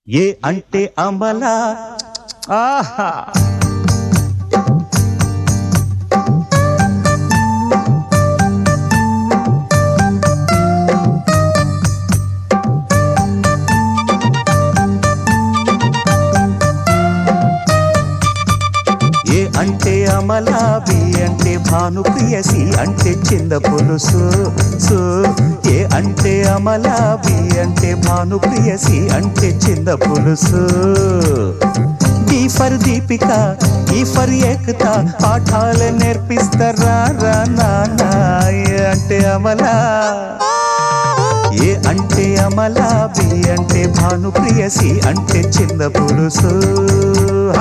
ఏ అంటే అమలా ఆహా ఏ అంటే అమలా బి అంటే భానుప్రియ సి అంటే చింద పులుసు సో ఏ అంటే అమలా బి అంటే భానుప్రియ సి అంటే చింద పులుసు డి ఫర్ దీపిక ఈ ఫర్ ఏకత పాఠాలు నేర్పిస్తారా రా నాన్న ఏ అంటే అమలా ఏ అంటే అమలా బి అంటే భానుప్రియ సి అంటే చింద పులుసు హా?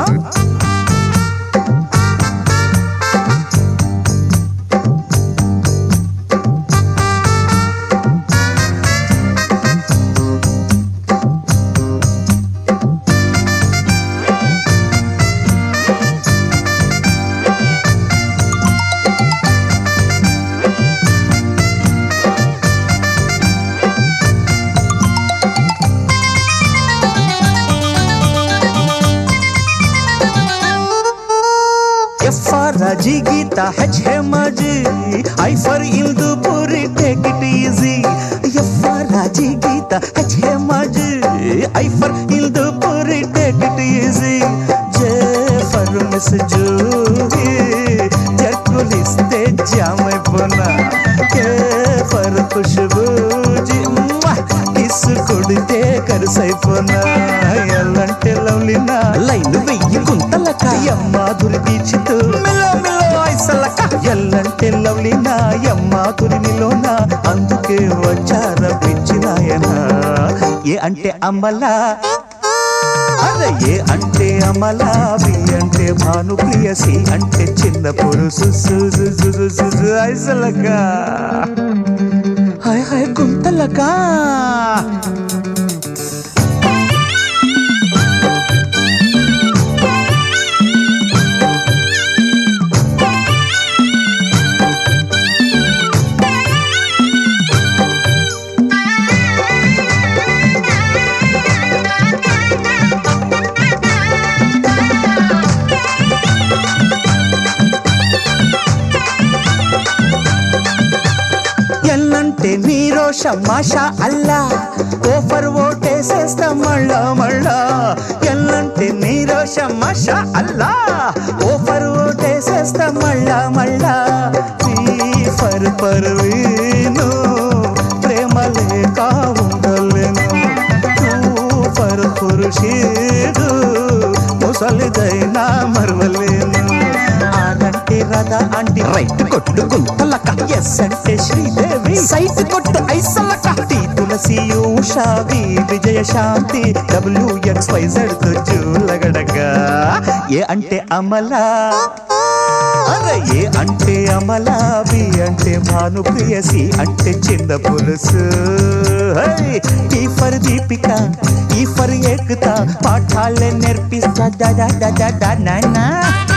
F for Raji Gita, H Hemaji, I for Ildu Puri, take it easy. F for Raji Gita, H Hemaji, I for Ildu Puri, take it easy. J for Miss Juhi, జర్కులిస్తే జామైపోనా K for Khushbuji kiss కొడితే కరుసైపోనా ఎల్లంటే Lovlina line వెయ్యి గుంతలక మాధురి దీక్షిత్ మిలో మిలో ఐసలక ఎల్లంటే లవ్లీనా మాధురి నిలోనా అందుకే వచ్చార పిచ్చినాయన ఏ అంటే అమ్మలా అరే ఏ అంటే అమలా బి అంటే భానుప్రియ సి అంటే చిన్న పురుసు ఐసలగా హాయ్ హాయ్ గుంతలగా ఎల్లంటే నీ రోషం మాషా అల్లా ఓఫర్ ఓటేసేస్తా మళ్ళా మళ్ళా ఎల్లంటే నీ రోషం మాషా అల్లా ఓఫర్ ఓటేసేస్తా మళ్ళా మళ్ళా ఫర్ పర్వీను ప్రేమ లేక ఉండలేను ఫర్ ఖుర్షీదు ముసలిదైనా మరవలేను ఆనంటే రథ అంటే రైట్ కొట్టు గుంతలక ఎస్ అంటే శ్రీదేవి సైట్ కొట్టు ఐసలక టీ తులసి ఉషావి Vijaya Shanti W X Y Z చూలగడగా ఏ అంటే అమలా అరే ఏ అంటే అమలా బి అంటే భానుప్రియ సి అంటే చింద పులుసు హై! ఈ ఫర్ దీపిక ఈ ఫర్ ఏకత పాఠాలే నేర్పిస్తా దా దా దా దా దా నాన్న